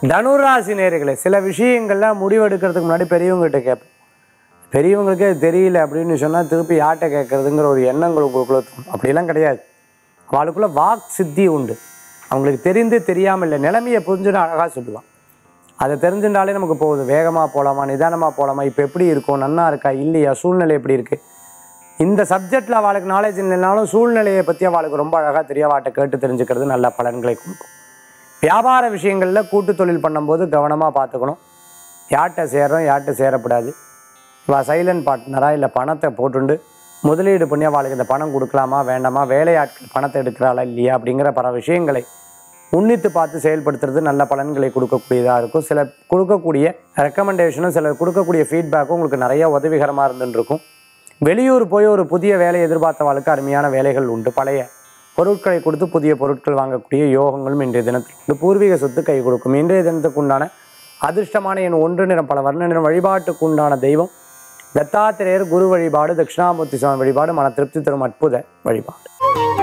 தனுராசி நேர்களே சில விஷயங்கள்லாம் முடிவெடுக்கிறதுக்கு முன்னாடி பெரியவங்ககிட்ட கேட்பேன் பெரியவங்களுக்கே அது தெரியல அப்படின்னு சொன்னால் திருப்பி யார்கிட்ட கேட்குறதுங்கிற ஒரு எண்ணங்கள் உங்களுக்குள்ள தோணும் அப்படிலாம் கிடையாது அவளுக்குள்ள வாக் சித்தி உண்டு அவங்களுக்கு தெரிந்து தெரியாமல் இல்லை நிலைமையை புரிஞ்சுன்னு அழகாக சொல்லுவான் அதை தெரிஞ்சுட்டாலே நமக்கு போகுது வேகமாக போகலாமா நிதானமாக போகலாமா இப்போ எப்படி இருக்கும் நன்னா இருக்கா இல்லையா சூழ்நிலை எப்படி இருக்குது இந்த சப்ஜெக்டில் அவளுக்கு நாலேஜ் இல்லைனாலும் சூழ்நிலையை பற்றி அவளுக்கு ரொம்ப அழகாக தெரிய அவட்ட கேட்டு தெரிஞ்சுக்கிறது நல்ல பலன்களை கொடுக்கும் வியாபார விஷயங்களில் கூட்டு தொழில் பண்ணும்போது கவனமாக பார்த்துக்கணும் யார்கிட்ட சேரோம் யார்கிட்ட சேரக்கூடாது இவா சைலண்ட் பார்ட்னராக இல்லை பணத்தை போட்டுண்டு முதலீடு பண்ணி அவளுக்கு இந்த பணம் கொடுக்கலாமா வேண்டாமா வேலையாட்கள் பணத்தை எடுக்கிறாளா இல்லையா அப்படிங்கிற பல விஷயங்களை உன்னித்து பார்த்து செயல்படுத்துறது நல்ல பலன்களை கொடுக்கக்கூடியதாக இருக்கும் சில கொடுக்கக்கூடிய ரெக்கமெண்டேஷனும் சில கொடுக்கக்கூடிய ஃபீட்பேக்கும் உங்களுக்கு நிறைய உதவிகரமாக இருந்துட்டு இருக்கும் வெளியூர் போய் ஒரு புதிய வேலையை எதிர்பார்த்தவாளுக்கு அருமையான வேலைகள் உண்டு பழைய பொருட்களை கொடுத்து புதிய பொருட்கள் வாங்கக்கூடிய யோகங்களும் இன்றைய தினத்தில் உண்டு பூர்வீக சொத்து கை கொடுக்கும் இன்றைய தினத்துக்கு உண்டான அதிர்ஷ்டமான என் ஒன்று நிறம் பல வர்ண நிறம் வழிபாட்டுக்கு உண்டான தெய்வம் தத்தாத்திரேயர் குரு வழிபாடு தட்சிணாமூர்த்தி சுவாமி வழிபாடு மன திருப்தி தரும் அற்புத வழிபாடு